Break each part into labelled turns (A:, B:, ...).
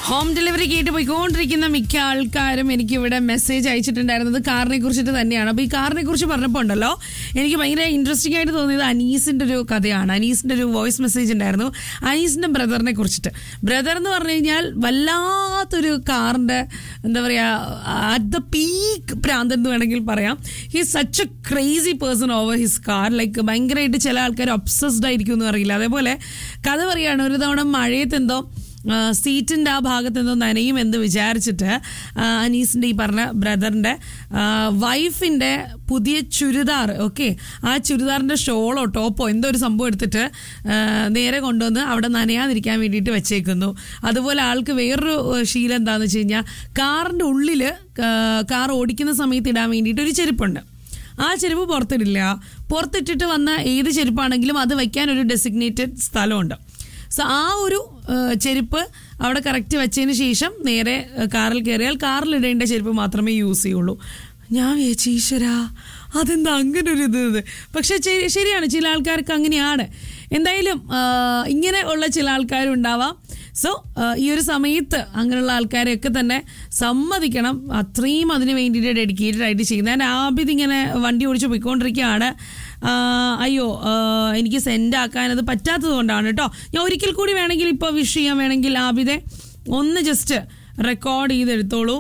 A: home delivery കേട്ട് പോയിക്കൊണ്ടിരിക്കുന്ന മിക്ക ആൾക്കാരും എനിക്ക് ഇവിടെ മെസ്സേജ് അയച്ചിട്ടുണ്ടായിരുന്നത് കാറിനെ കുറിച്ചിട്ട് തന്നെയാണ് അപ്പോൾ ഈ കാറിനെ കുറിച്ച് പറഞ്ഞപ്പോൾ ഉണ്ടല്ലോ എനിക്ക് ഭയങ്കര ഇൻട്രസ്റ്റിംഗ് ആയിട്ട് തോന്നിയത് അനീസിന്റെ ഒരു കഥയാണ് അനീസിന്റെ ഒരു വോയിസ് മെസ്സേജ് ഉണ്ടായിരുന്നു അനീസിന്റെ ബ്രദറിനെ കുറിച്ചിട്ട് ബ്രദർ എന്ന് പറഞ്ഞു കഴിഞ്ഞാൽ വല്ലാത്തൊരു കാറിന്റെ എന്താ പറയാ അറ്റ് ദ പീക്ക് പ്രാന്തൻ എന്ന് വേണമെങ്കിൽ പറയാം he such a crazy person over his car like ഭയങ്കരമായിട്ട് ചില ആൾക്കാർ ഒബ്സസ്ഡ് ആയിരിക്കും എന്ന് അറിയില്ല അതേപോലെ കഥ പറയാണ് ഒരു തവണ മഴയത്ത് എന്തോ സീറ്റിൻ്റെ ആ ഭാഗത്ത് എന്തോ നനയും എന്ന് വിചാരിച്ചിട്ട് ആ, അനീസിൻ്റെ ഈ പറഞ്ഞ ബ്രദറിൻ്റെ വൈഫിൻ്റെ പുതിയ ചുരിദാർ ഓക്കെ ആ ചുരിദാറിൻ്റെ ഷോളോ ടോപ്പോ എന്തോ ഒരു സംഭവം എടുത്തിട്ട് ആ, നേരെ കൊണ്ടുവന്ന് അവിടെ നനയാതിരിക്കാൻ വേണ്ടിയിട്ട് വെച്ചേക്കുന്നു അതുപോലെ ആൾക്ക് വേറൊരു ഏഹ്, ശീലം എന്താണെന്ന് വെച്ച് കഴിഞ്ഞാൽ കാറിൻ്റെ ഉള്ളിൽ കാർ ഓടിക്കുന്ന സമയത്ത് ഇടാൻ വേണ്ടിയിട്ട് ഒരു ചെരുപ്പുണ്ട് ആ ചെരുപ്പ് പുറത്തിടില്ല പുറത്തിട്ടിട്ട് വന്ന ഏത് ചെരുപ്പാണെങ്കിലും അത് വയ്ക്കാൻ ഒരു ഡെസിഗ്നേറ്റഡ് സ്ഥലമുണ്ട് സോ ആ ഒരു ആ, ചെരുപ്പ് അവിടെ കറക്റ്റ് വെച്ചതിന് ശേഷം നേരെ ആ, കാറിൽ കയറിയാൽ കാറിൽ ഇടേണ്ട ചെരുപ്പ് മാത്രമേ യൂസ് ചെയ്യുള്ളൂ ഞാൻ വിചാരിച്ചു ഈശ്വരാ അതെന്താ അങ്ങനെ ഒരു ഇത് ഇത് പക്ഷെ ചെ- ശരിയാണ് ചില ആൾക്കാർക്ക് അങ്ങനെയാണ് എന്തായാലും ആ, ഇങ്ങനെ ഉള്ള ചില ആൾക്കാരും ഉണ്ടാവാം സോ ഈ ഒരു സമയത്ത് അങ്ങനെയുള്ള ആൾക്കാരെയൊക്കെ തന്നെ സമ്മതിക്കണം അത്രയും അതിന് വേണ്ടിയിട്ട് ഡെഡിക്കേറ്റഡ് ആയിട്ട് ചെയ്യുന്നത് ഞാൻ ആബിദ് ഇങ്ങനെ വണ്ടി ഓടിച്ച് പോയിക്കൊണ്ടിരിക്കുകയാണ് ആ, അയ്യോ ആ, എനിക്ക് സെൻഡ് ആക്കാൻ അത് പറ്റാത്തത് കൊണ്ടാണ് കേട്ടോ ഞാൻ ഒരിക്കൽ കൂടി വേണമെങ്കിൽ ഇപ്പോൾ വിഷ് ചെയ്യാൻ വേണമെങ്കിൽ ആബിദെ ഒന്ന് ജസ്റ്റ് റെക്കോർഡ് ചെയ്തെടുത്തോളൂ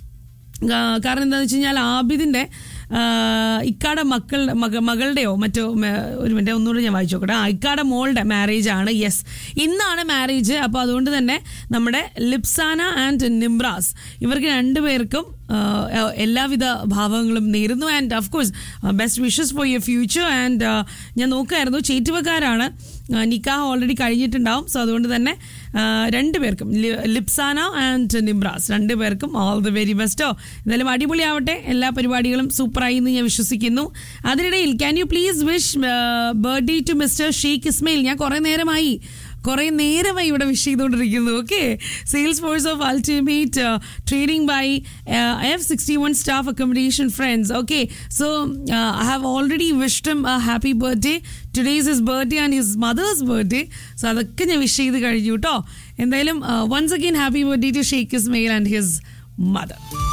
A: ആ, കാരണം എന്താണെന്ന് വെച്ച് കഴിഞ്ഞാൽ ആബിദിൻ്റെ ഇക്കാടെ മക്കളുടെ മക മകളുടെയോ മറ്റോ മ- ഒരു മിനിറ്റ് ഒന്നുകൂടി ഞാൻ വായിച്ചു നോക്കട്ടെ ആ ഇക്കാടെ മോളുടെ മാരേജ് ആണ് യെസ് ഇന്നാണ് മാരേജ് അപ്പോൾ അതുകൊണ്ട് തന്നെ നമ്മുടെ ലിപ്സാന ആൻഡ് നിംബ്രാസ് ഇവർക്ക് രണ്ടുപേർക്കും ആ, എല്ലാവിധ ഭാവങ്ങളും നേരുന്നു and of course best wishes for your future and ഞാൻ നോക്കുമായിരുന്നു ചേറ്റുവക്കാരാണ് നിക്കാഹ് ഓൾറെഡി കഴിഞ്ഞിട്ടുണ്ടാവും സോ അതുകൊണ്ട് തന്നെ ആ, രണ്ടുപേർക്കും ലി- ലിപ്സാന ആൻഡ് നിംബ്രാസ് രണ്ടുപേർക്കും ഓൾ ദി വെരി ബെസ്റ്റോ എന്തായാലും അടിപൊളിയാവട്ടെ എല്ലാ പരിപാടികളും സൂപ്പറായി എന്ന് ഞാൻ വിശ്വസിക്കുന്നു അതിനിടയിൽ can you please wish birthday to mister Sheikh Ismail ഞാൻ കുറേ നേരമായി കുറേ നേരമായി ഇവിടെ വിഷ് ചെയ്തുകൊണ്ടിരിക്കുന്നു okay sales force of ultimate trading by F sixty one staff accommodation friends okay so I have already wished a happy birthday today's his birthday and his mother's birthday so അതൊക്കെ ഞാൻ wish ചെയ്ത് കഴിഞ്ഞു കേട്ടോ എന്തായാലും once again happy birthday to Sheikh Ismail and his mother